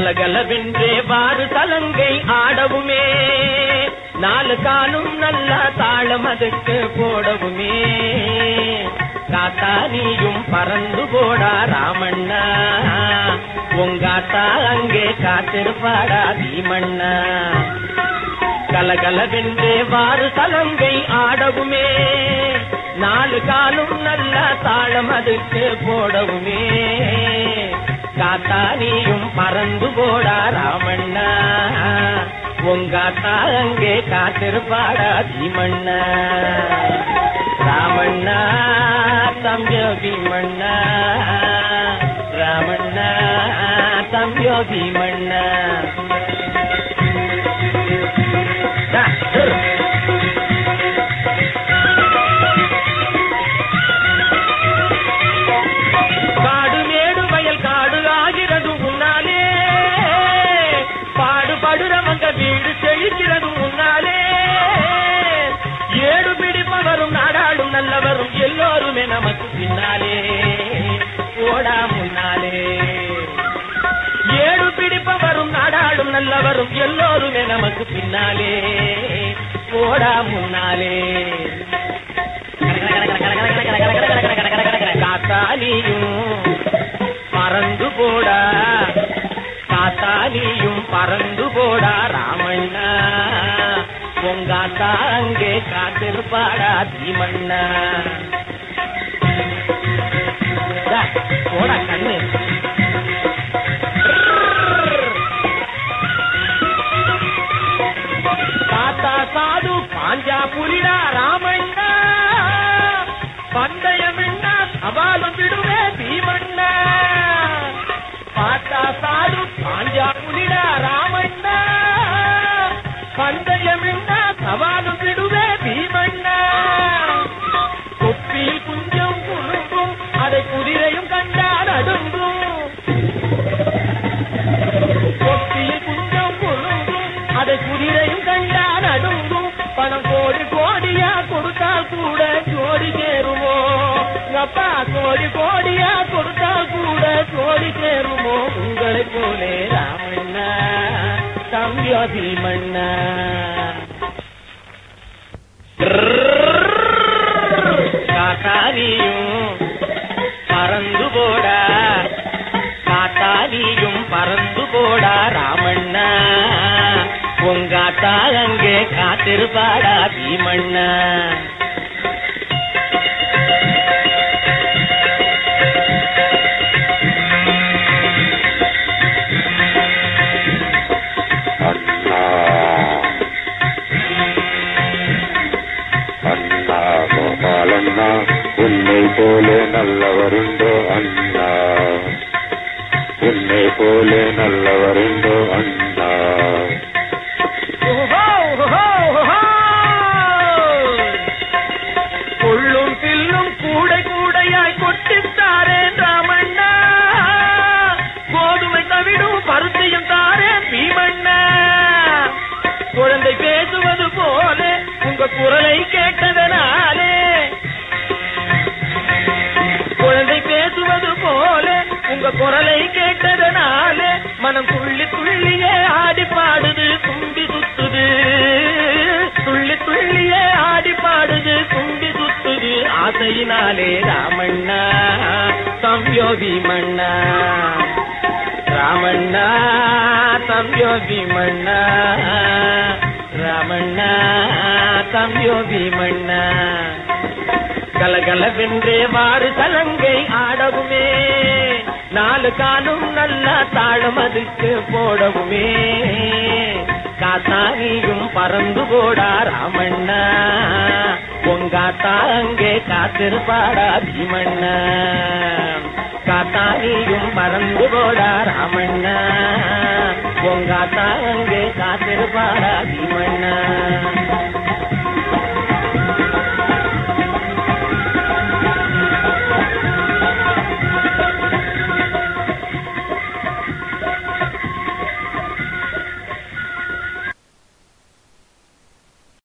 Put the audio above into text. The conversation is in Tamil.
கலகலவென்றே வாறு தலங்கை ஆடவுமே நாலு காலும் நல்ல தாளம் அதுக்கு போடவுமே காத்தா நீயும் பறந்து போடா ராமண்ணா உங்காத்தா அங்கே காத்திருப்பாடா தீமண்ணா கலகலவென்றே வாறு தலங்கை ஆடவுமே நாலு காலும் நல்ல தாளம் அதுக்கு போடவுமே காத்தா நீயும் பறந்து போடா ராமண்ணா உங்காத்தா அங்கே காத்திருப்பாடா தீமண்ணா ராமண்ணா தம்பியோ பீமண்ணா ராமண்ணா தம்பியோ பீமண்ணா டா, ஹு. காடு மேடு வயல் காடு ஆகிறது முன்னாலே பாடுபடுறவங்க வீடு செழிக்கிறது முன்னாலே ஏடு பிடிப்பவரும் நாடாளும் நல்லவரும் எல்லோருமே நமக்கு பின்னாலே ஓடா முன்னாலே ஏடு பிடிப்பவரும் நாடாளும் நல்லவரும் எல்லோருமே நமக்கு பின்னாலே ஓடா முன்னாலே காத்தாலியும் பறந்து போடா காத்தாலியும் பறந்து போடா ராமண்ணா பொங்காத்தா அங்கே காத்திருப்பாடா தீமண்ணா டா, போடா கண்ணு தாத்தா சாது பாஞ்சா புலிடா ராமண்ணா பந்தயம் என்ன சவாலும் விடுவே பீமண்ணா பாத்தா சாது பாஞ்சா புலிடா ராமண்ணா பந்தயம் என்ன சவாலும் விடுவே பீமண்ணா கொப்பியில் குஞ்சம் குழுங்கும் அதை குதிரையும் கண்டால் அடுங்கும் கொப்பியில் குஞ்சம் குழுங்கும் அதை குதிரையும் கண்டால் அடுங்கும் பணம் கோடி கோடியா கொடுத்தால் கூட ஜோடி சேருமோ அப்பா கோடி கோடியா கொடுத்தால் கூட ஜோடி சேருமோ உங்களை போலே ராமண்ணா தம்பியோ தீமண்ணா காத்தாலியும் பறந்து போடா காத்தாலியும் பறந்து போடா ராமண்ணா உங்காத்தா அங்கே காத்திருப்பாடா பீமண்ணா அண்ணா அண்ணா கோபாலண்ணா உன்னை போல நல்லவருண்டோ அண்ணா உன்னை போல நல்லவருண்டோ அண்ணா ஓஹோ, ஓஹோ, ஓஹோ. கொள்ளும் பில்லும் கூடை கூடையாய் கொட்டித்தாரேன் ராமண்ணா கோதுமை தவிடும் பருத்தியும் தாரேன் பீமண்ணா குழந்தை பேசுவது போல உங்க குரலை கேட்டதனாலே குழந்தை பேசுவது போல உங்க குரலை கேட்டதனாலே மனம் துள்ளி துள்ளியே ஆடி பாடுது தும்பி சுத்துது துள்ளி துள்ளியே ஆடி பாடுது தும்பி சுத்துது ஆசையினாலே ராமண்ணா சம்யோதி மண்ணா ராமண்ணா சம்யோதி மண்ணா ராமண்ணா சம்யோதி மண்ணா கலகலவென்றே வாறு தலங்கை ஆடவுமே நாலு காலும் நல்ல தாளம் அதுக்கு போடவுமே காத்தானியும் பறந்து போடா ராமண்ணா பொங்காத்தா அங்கே காத்திருப்பாடா பீமண்ணா காத்தானியும் பறந்து போடா ராமண்ணா பொங்காத்தா அங்கே காத்திருப்பாடா பீமண்ணா